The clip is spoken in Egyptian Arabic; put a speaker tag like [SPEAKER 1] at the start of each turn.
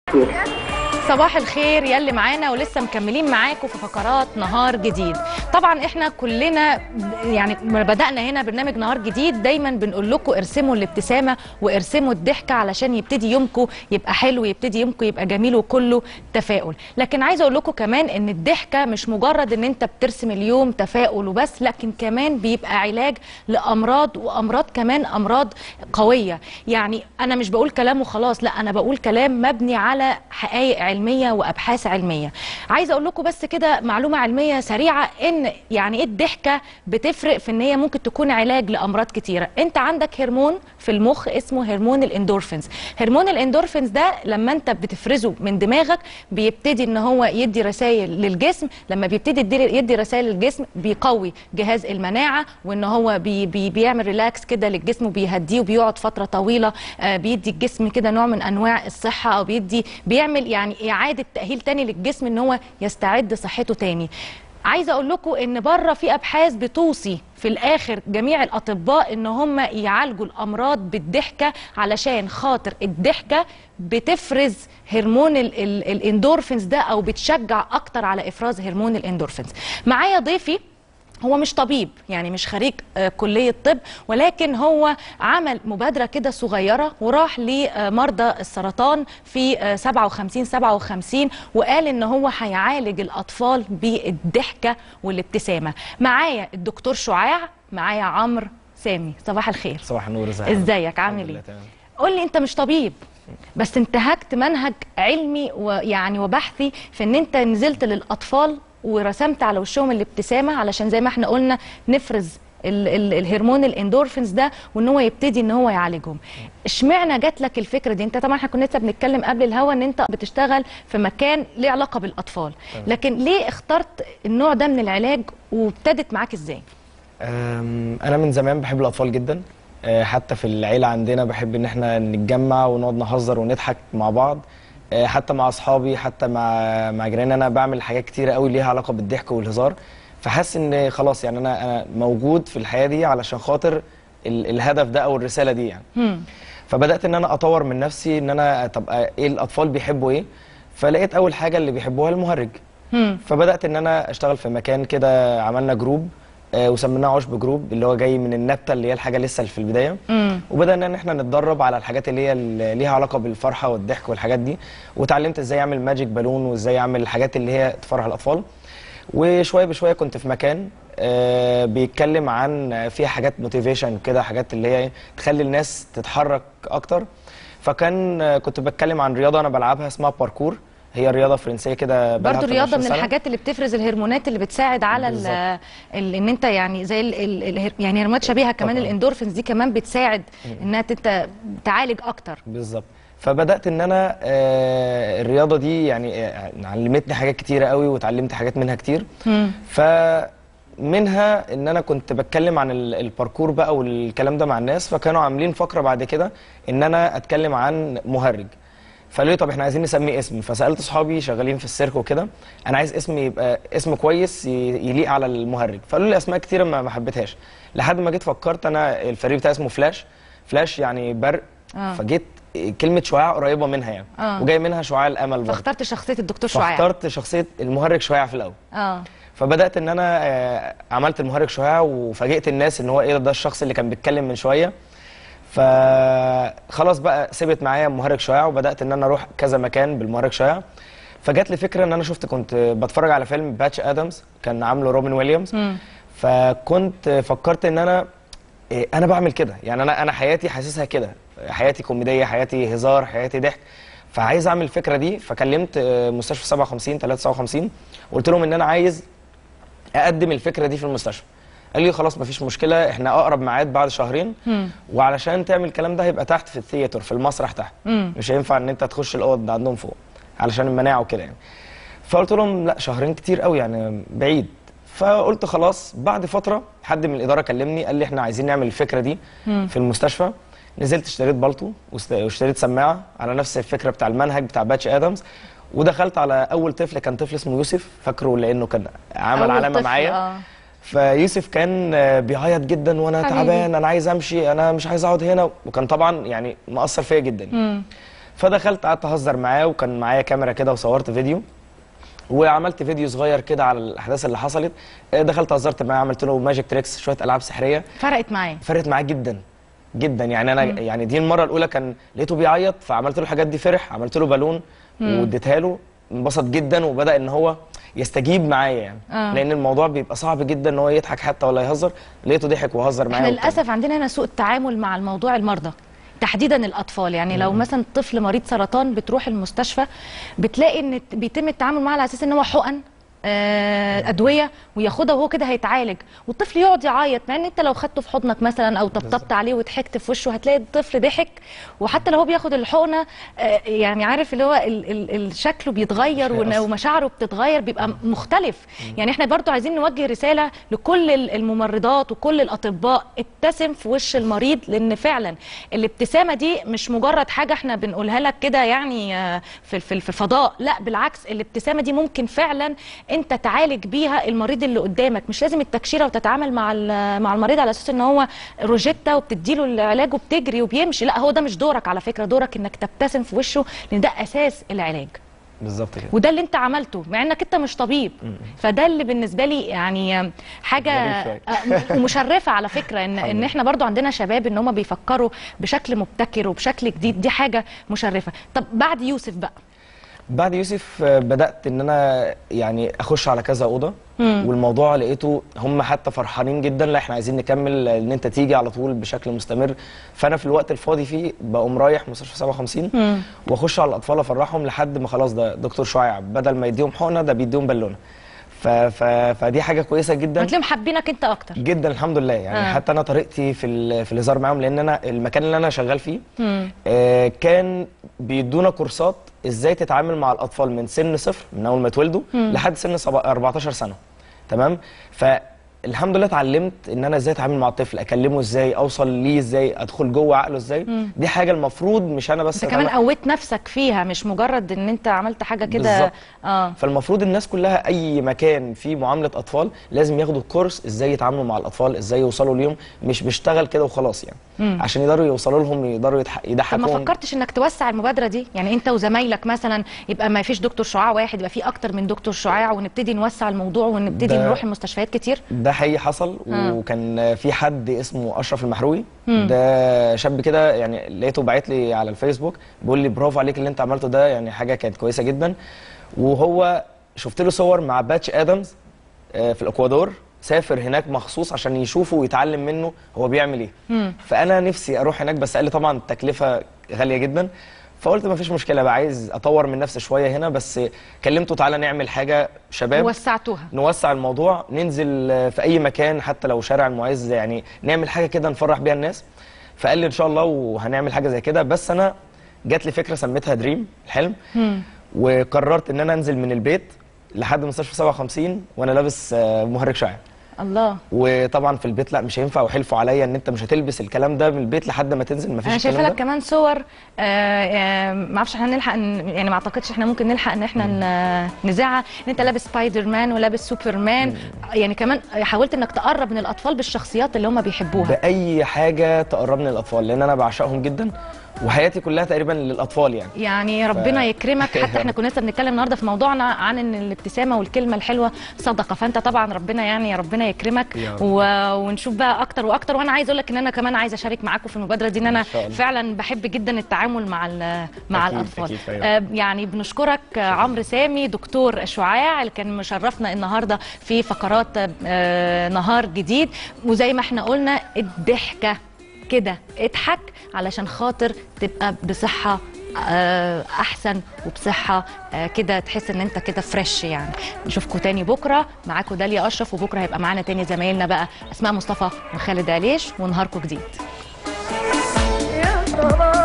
[SPEAKER 1] صباح الخير يلي معانا ولسه مكملين معاكم في فقرات نهار جديد طبعا احنا كلنا يعني لما بدأنا هنا برنامج نهار جديد دايما بنقول لكم ارسموا الابتسامة وارسموا الضحكة علشان يبتدي يومكم يبقى حلو يبتدي يومكم يبقى جميل وكله تفاؤل لكن عايزه اقول لكم كمان ان الضحكة مش مجرد ان انت بترسم اليوم تفاؤل وبس لكن كمان بيبقى علاج لامراض وامراض كمان امراض قوية يعني انا مش بقول كلام وخلاص لا انا بقول كلام مبني على حقائق علميه وابحاث علميه عايزه اقول لكم بس كده معلومه علميه سريعه ان يعني ايه الضحكه بتفرق في ان هي ممكن تكون علاج لامراض كتيره انت عندك هرمون في المخ اسمه هرمون الاندورفينز هرمون الاندورفينز ده لما انت بتفرزه من دماغك بيبتدي ان هو يدي رسائل للجسم لما بيبتدي يدي, يدي رسائل للجسم بيقوي جهاز المناعه وان هو بي بي بيعمل ريلاكس كده للجسم وبيهديه وبيقعد فتره طويله آه بيدي الجسم كده نوع من انواع الصحه او بيدي بيعمل يعني اعاده تاهيل تاني للجسم ان هو يستعد صحته تاني عايزه اقول لكم ان بره في ابحاث بتوصي في الاخر جميع الاطباء ان هم يعالجوا الامراض بالضحكه علشان خاطر الضحكه بتفرز هرمون ال ال الاندورفينز ده او بتشجع اكتر على افراز هرمون الاندورفينز معايا ضيفي هو مش طبيب يعني مش خريج آه كلية طب ولكن هو عمل مبادرة كده صغيرة وراح لمرضى السرطان في آه 57 57 وقال ان هو هيعالج الاطفال بالضحكة والابتسامة معايا الدكتور شعاع معايا عمرو سامي صباح الخير
[SPEAKER 2] صباح النور ازيك
[SPEAKER 1] ازيك عامل ايه قول لي انت مش طبيب بس انتهكت منهج علمي ويعني وبحثي في ان انت نزلت للاطفال ورسمت على وشهم الابتسامه علشان زي ما احنا قلنا نفرز ال ال الهرمون الاندورفينز ده وان هو يبتدي ان هو يعالجهم اشمعنى جات لك الفكره دي انت طبعا احنا كنا لسه بنتكلم قبل الهوا ان انت بتشتغل في مكان ليه علاقه بالاطفال لكن ليه اخترت النوع ده من العلاج وابتدت معاك ازاي
[SPEAKER 2] انا من زمان بحب الاطفال جدا حتى في العيله عندنا بحب ان احنا نتجمع ونقعد نهزر ونضحك مع بعض حتى مع اصحابي حتى مع مع جيراني انا بعمل حاجات كتيره قوي ليها علاقه بالضحك والهزار فحاسس ان خلاص يعني انا انا موجود في الحياه دي علشان خاطر ال الهدف ده او الرساله دي يعني
[SPEAKER 1] هم.
[SPEAKER 2] فبدات ان انا اطور من نفسي ان انا طب ايه الاطفال بيحبوا ايه فلقيت اول حاجه اللي بيحبوها المهرج
[SPEAKER 1] هم.
[SPEAKER 2] فبدات ان انا اشتغل في مكان كده عملنا جروب آه وسميناه عشب جروب اللي هو جاي من النبته اللي هي الحاجه لسه اللي في البدايه
[SPEAKER 1] مم.
[SPEAKER 2] وبدانا ان احنا نتدرب على الحاجات اللي هي اللي ليها علاقه بالفرحه والضحك والحاجات دي وتعلمت ازاي اعمل ماجيك بالون وازاي اعمل الحاجات اللي هي تفرح الاطفال وشويه بشويه كنت في مكان آه بيتكلم عن فيها حاجات موتيفيشن كده حاجات اللي هي تخلي الناس تتحرك اكتر فكان آه كنت بتكلم عن رياضه انا بلعبها اسمها باركور هي رياضه فرنسيه كده
[SPEAKER 1] برضو رياضه من الحاجات اللي بتفرز الهرمونات اللي بتساعد على ال ال ان انت يعني زي ال ال يعني هرمونات شبيهه كمان
[SPEAKER 2] طبعا.
[SPEAKER 1] الاندورفينز دي كمان بتساعد انها انت تعالج اكتر
[SPEAKER 2] بالظبط فبدات ان انا آه الرياضه دي يعني آه علمتني حاجات كتيره قوي وتعلمت حاجات منها كتير فمنها ان انا كنت بتكلم عن الباركور بقى والكلام ده مع الناس فكانوا عاملين فقره بعد كده ان انا اتكلم عن مهرج فقالوا لي طب احنا عايزين نسميه اسم فسالت اصحابي شغالين في السيرك وكده انا عايز اسم يبقى اسم كويس يليق على المهرج فقالوا لي اسماء كتيره ما حبيتهاش لحد ما جيت فكرت انا الفريق بتاعي اسمه فلاش فلاش يعني برق
[SPEAKER 1] آه.
[SPEAKER 2] فجيت كلمه شعاع قريبه منها يعني
[SPEAKER 1] آه.
[SPEAKER 2] وجاي منها شعاع الامل برضه
[SPEAKER 1] فاخترت شخصيه الدكتور شعاع
[SPEAKER 2] فاخترت شخصيه المهرج شعاع في الاول
[SPEAKER 1] اه
[SPEAKER 2] فبدات ان انا آه عملت المهرج شعاع وفاجئت الناس ان هو ايه ده الشخص اللي كان بيتكلم من شويه فخلاص بقى سبت معايا مهرج شعاع وبدات ان انا اروح كذا مكان بالمهرج شعاع فجات لي فكره ان انا شفت كنت بتفرج على فيلم باتش ادمز كان عامله روبن ويليامز
[SPEAKER 1] مم.
[SPEAKER 2] فكنت فكرت ان انا إيه انا بعمل كده يعني انا انا حياتي حاسسها كده حياتي كوميديه حياتي هزار حياتي ضحك فعايز اعمل الفكره دي فكلمت مستشفى 57 357 وقلت لهم ان انا عايز اقدم الفكره دي في المستشفى قال لي خلاص مفيش مشكله احنا اقرب ميعاد بعد شهرين
[SPEAKER 1] مم.
[SPEAKER 2] وعلشان تعمل الكلام ده هيبقى تحت في الثياتر في المسرح تحت
[SPEAKER 1] مم.
[SPEAKER 2] مش هينفع ان انت تخش الاوض عندهم فوق علشان المناعه وكده يعني فقلت لهم لا شهرين كتير قوي يعني بعيد فقلت خلاص بعد فتره حد من الاداره كلمني قال لي احنا عايزين نعمل الفكره دي
[SPEAKER 1] مم.
[SPEAKER 2] في المستشفى نزلت اشتريت بالطو واست- واشتريت سماعه على نفس الفكره بتاع المنهج بتاع باتش ادمز ودخلت على اول طفل كان طفل اسمه يوسف فاكره لانه كان عمل
[SPEAKER 1] أول
[SPEAKER 2] علامه
[SPEAKER 1] طفل،
[SPEAKER 2] معايا
[SPEAKER 1] آه.
[SPEAKER 2] فيوسف كان آه، بيعيط جدا وانا
[SPEAKER 1] حبيبي.
[SPEAKER 2] تعبان انا عايز امشي انا مش عايز اقعد هنا وكان طبعا يعني مأثر فيا جدا
[SPEAKER 1] مم.
[SPEAKER 2] فدخلت قعدت اهزر معاه وكان معايا كاميرا كده وصورت فيديو وعملت فيديو صغير كده على الاحداث اللي حصلت آه، دخلت هزرت معاه عملت له ماجيك تريكس شويه العاب سحريه
[SPEAKER 1] فرقت معاه
[SPEAKER 2] فرقت معاه جدا جدا يعني انا يعني دي المره الاولى كان لقيته بيعيط فعملت له الحاجات دي فرح عملت له بالون واديتها له انبسط جدا وبدا ان هو يستجيب معايا يعني
[SPEAKER 1] آه.
[SPEAKER 2] لان الموضوع بيبقى صعب جدا ان هو يضحك حتى ولا يهزر لقيته ضحك وهزر معايا
[SPEAKER 1] احنا
[SPEAKER 2] وبتاع.
[SPEAKER 1] للاسف عندنا هنا سوء التعامل مع الموضوع المرضى تحديدا الاطفال يعني لو مثلا طفل مريض سرطان بتروح المستشفى بتلاقي ان بيتم التعامل معاه على اساس ان هو حقن آه، ادويه وياخدها وهو كده هيتعالج والطفل يقعد يعيط مع ان انت لو خدته في حضنك مثلا او طبطبت عليه وضحكت في وشه هتلاقي الطفل ضحك وحتى لو هو بياخد الحقنه آه، يعني عارف اللي هو ال- ال- ال- شكله بيتغير ون-
[SPEAKER 2] أصلاً.
[SPEAKER 1] ومشاعره بتتغير بيبقى مختلف يعني احنا برضو عايزين نوجه رساله لكل ال- الممرضات وكل الاطباء ابتسم في وش المريض لان فعلا الابتسامه دي مش مجرد حاجه احنا بنقولها لك كده يعني آه، في في في الفضاء لا بالعكس الابتسامه دي ممكن فعلا انت تعالج بيها المريض اللي قدامك مش لازم التكشيره وتتعامل مع ال- مع المريض على اساس ان هو روجيتا وبتديله العلاج وبتجري وبيمشي لا هو ده مش دورك على فكره دورك انك تبتسم في وشه لان ده اساس العلاج
[SPEAKER 2] بالظبط كده
[SPEAKER 1] وده اللي انت عملته مع انك انت مش طبيب فده اللي بالنسبه لي يعني حاجه
[SPEAKER 2] غريب
[SPEAKER 1] آه، ومشرفه على فكره ان ان احنا برضو عندنا شباب ان هم بيفكروا بشكل مبتكر وبشكل جديد دي حاجه مشرفه طب بعد يوسف بقى
[SPEAKER 2] بعد يوسف آه، بدات ان انا يعني اخش على كذا اوضه والموضوع لقيته هم حتى فرحانين جدا لا احنا عايزين نكمل آه، ان انت تيجي على طول بشكل مستمر فانا في الوقت الفاضي فيه بقوم رايح مستشفى 57 واخش على الاطفال افرحهم لحد ما خلاص ده دكتور شعيع بدل ما يديهم حقنه ده بيديهم بالونه ف... ف... فدي حاجه كويسه جدا
[SPEAKER 1] هتلاقيهم حابينك انت اكتر
[SPEAKER 2] جدا الحمد لله يعني
[SPEAKER 1] آه.
[SPEAKER 2] آه. حتى انا طريقتي في ال- في الهزار معاهم لان انا المكان اللي انا شغال فيه آه كان بيدونا كورسات ازاي تتعامل مع الاطفال من سن صفر من اول ما يتولدوا لحد سن سبع- 14 سنه تمام فالحمد لله اتعلمت ان انا ازاي اتعامل مع الطفل اكلمه ازاي اوصل ليه ازاي ادخل جوه عقله ازاي دي حاجه المفروض مش انا بس
[SPEAKER 1] انت كمان
[SPEAKER 2] أتعامل-
[SPEAKER 1] قويت نفسك فيها مش مجرد ان انت عملت حاجه كده
[SPEAKER 2] بالظبط.
[SPEAKER 1] اه
[SPEAKER 2] فالمفروض الناس كلها اي مكان فيه معامله اطفال لازم ياخدوا كورس ازاي يتعاملوا مع الاطفال ازاي يوصلوا ليهم مش بيشتغل كده وخلاص يعني عشان يقدروا يوصلوا لهم يقدروا يضح-
[SPEAKER 1] طب ما
[SPEAKER 2] يضحكوهم
[SPEAKER 1] فكرتش انك توسع المبادره دي يعني انت وزمايلك مثلا يبقى ما فيش دكتور شعاع واحد يبقى في اكتر من دكتور شعاع ونبتدي نوسع الموضوع ونبتدي
[SPEAKER 2] ده-
[SPEAKER 1] نروح المستشفيات كتير
[SPEAKER 2] ده حقيقي حصل وكان في حد اسمه اشرف المحروي ده شاب كده يعني لقيته باعت لي على الفيسبوك بيقول لي برافو عليك اللي انت عملته ده يعني حاجه كانت كويسه جدا وهو شفت له صور مع باتش ادمز آه، في الاكوادور سافر هناك مخصوص عشان يشوفه ويتعلم منه هو بيعمل ايه فانا نفسي اروح هناك بس قال لي طبعا التكلفه غاليه جدا فقلت ما فيش مشكله بقى عايز اطور من نفسي شويه هنا بس كلمته تعالى نعمل حاجه شباب
[SPEAKER 1] وسعتوها
[SPEAKER 2] نوسع الموضوع ننزل آه، في اي مكان حتى لو شارع المعز يعني نعمل حاجه كده نفرح بيها الناس فقال لي ان شاء الله وهنعمل حاجه زي كده بس انا جات لي فكره سميتها دريم الحلم وقررت ان انا انزل من البيت لحد مستشفى 57 وانا لابس آه، مهرج شعر
[SPEAKER 1] الله
[SPEAKER 2] وطبعا في البيت لا مش هينفع وحلفوا عليا ان انت مش هتلبس الكلام ده من البيت لحد ما تنزل مفيش
[SPEAKER 1] انا شايفه
[SPEAKER 2] الكلام
[SPEAKER 1] لك
[SPEAKER 2] ده
[SPEAKER 1] كمان صور آه، آه، ما اعرفش احنا نلحق ن- يعني ما اعتقدش احنا ممكن نلحق ان احنا ن- نذاعها ان انت لابس سبايدر مان ولابس سوبرمان يعني كمان حاولت انك تقرب من الاطفال بالشخصيات اللي هم بيحبوها
[SPEAKER 2] باي حاجه تقربني للاطفال لان انا بعشقهم جدا وحياتي كلها تقريبا للاطفال يعني
[SPEAKER 1] يعني ربنا يكرمك حتى احنا كنا لسه بنتكلم النهارده في موضوعنا عن ان الابتسامه والكلمه الحلوه صدقه فانت طبعا ربنا يعني ربنا يكرمك
[SPEAKER 2] يا رب.
[SPEAKER 1] و... ونشوف بقى اكتر واكتر وانا عايزه اقول لك ان انا كمان عايزه اشارك معاكم في المبادره دي ان انا
[SPEAKER 2] إن شاء الله.
[SPEAKER 1] فعلا بحب جدا التعامل مع ال... مع
[SPEAKER 2] أكيد،
[SPEAKER 1] الاطفال
[SPEAKER 2] أكيد، أيوة.
[SPEAKER 1] آه يعني بنشكرك آه، عمرو سامي دكتور شعاع اللي كان مشرفنا النهارده في فقرات آه نهار جديد وزي ما احنا قلنا الضحكه كده اضحك علشان خاطر تبقى بصحة آه، احسن وبصحه آه، كده تحس ان انت كده فريش يعني نشوفكم تاني بكره معاكم داليا اشرف وبكره هيبقى معانا تاني زمايلنا بقى اسماء مصطفى وخالد عليش ونهاركم جديد
[SPEAKER 3] يا صباح